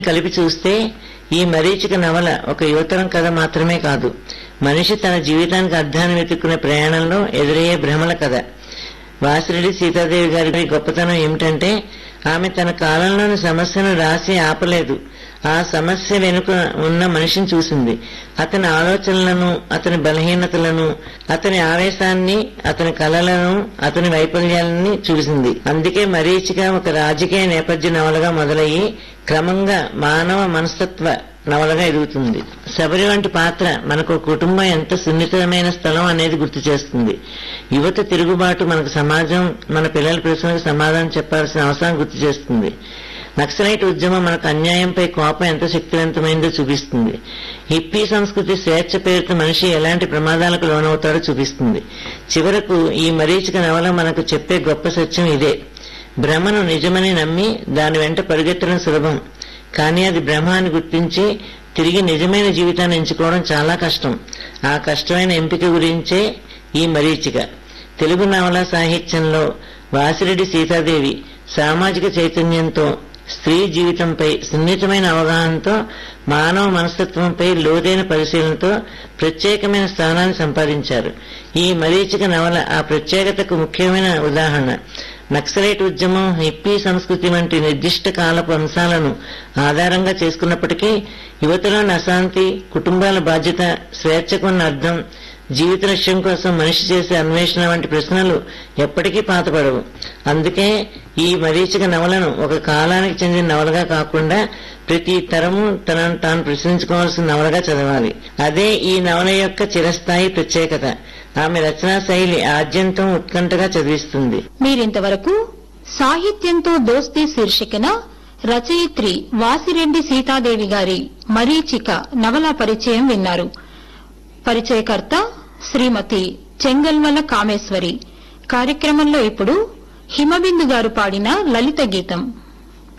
కలిపి చూస్తే ఈ మరీచిక నవల ఒక యువతరం కథ మాత్రమే కాదు మనిషి తన జీవితానికి అర్థాన్ని వెతుక్కునే ప్రయాణంలో ఎదురయ్యే భ్రమల కథ వాసిరెడ్డి సీతాదేవి గారి గొప్పతనం ఏమిటంటే ఆమె తన కాలంలోని సమస్యను రాసి ఆపలేదు ఆ సమస్య వెనుక ఉన్న మనిషిని చూసింది అతని ఆలోచనలను అతని బలహీనతలను అతని ఆవేశాన్ని అతని కలలను అతని వైఫల్యాలని చూసింది అందుకే మరీచిక ఒక రాజకీయ నేపథ్య నవలగా మొదలయ్యి క్రమంగా మానవ మనస్తత్వ నవలగా ఎదుగుతుంది శబరి వంటి పాత్ర మనకు కుటుంబం ఎంత సున్నితమైన స్థలం అనేది గుర్తు చేస్తుంది యువత తిరుగుబాటు మనకు సమాజం మన పిల్లల ప్రశ్నలకు సమాధానం చెప్పాల్సిన అవసరం గుర్తు చేస్తుంది నక్సలైట్ ఉద్యమం మనకు అన్యాయంపై కోపం ఎంత శక్తివంతమైందో చూపిస్తుంది హిప్పీ సంస్కృతి స్వేచ్ఛ పేరుతో మనిషి ఎలాంటి ప్రమాదాలకు లోనవుతాడో చూపిస్తుంది చివరకు ఈ మరీచిక నవల మనకు చెప్పే గొప్ప సత్యం ఇదే భ్రమను నిజమని నమ్మి దాని వెంట పరిగెత్తడం సులభం కానీ అది భ్రమ అని గుర్తించి తిరిగి నిజమైన జీవితాన్ని ఎంచుకోవడం చాలా కష్టం ఆ కష్టమైన ఎంపిక గురించే ఈ మరీచిక తెలుగు నవల సాహిత్యంలో వాసిరెడ్డి సీతాదేవి సామాజిక చైతన్యంతో స్త్రీ జీవితంపై సున్నితమైన అవగాహనతో మానవ మనస్తత్వంపై లోతైన పరిశీలనతో ప్రత్యేకమైన స్థానాన్ని సంపాదించారు ఈ మరీచిక నవల ఆ ప్రత్యేకతకు ముఖ్యమైన ఉదాహరణ నక్సలైట్ ఉద్యమం హిప్పీ సంస్కృతి వంటి నిర్దిష్ట కాలపు అంశాలను ఆధారంగా చేసుకున్నప్పటికీ యువతలోని అశాంతి కుటుంబాల బాధ్యత స్వేచ్ఛకున్న అర్థం జీవిత లక్ష్యం కోసం మనిషి చేసే అన్వేషణ వంటి ప్రశ్నలు ఎప్పటికీ పాతపడవు అందుకే ఈ మరీచిక నవలను ఒక కాలానికి చెందిన నవలగా కాకుండా ప్రతి తరము తనను తాను ప్రశ్నించుకోవాల్సిన నవలగా చదవాలి అదే ఈ నవల యొక్క చిరస్థాయి ప్రత్యేకత ఆమె రచనా శైలి ఆద్యంతం ఉత్కంఠగా చదివిస్తుంది మీరింతవరకు సాహిత్యంతో దోస్తీ శీర్షికన రచయిత్రి వాసిరెడ్డి సీతాదేవి గారి మరీచిక నవల పరిచయం విన్నారు పరిచయకర్త శ్రీమతి చెంగల్వల కామేశ్వరి కార్యక్రమంలో ఇప్పుడు హిమబిందు గారు పాడిన లలిత గీతం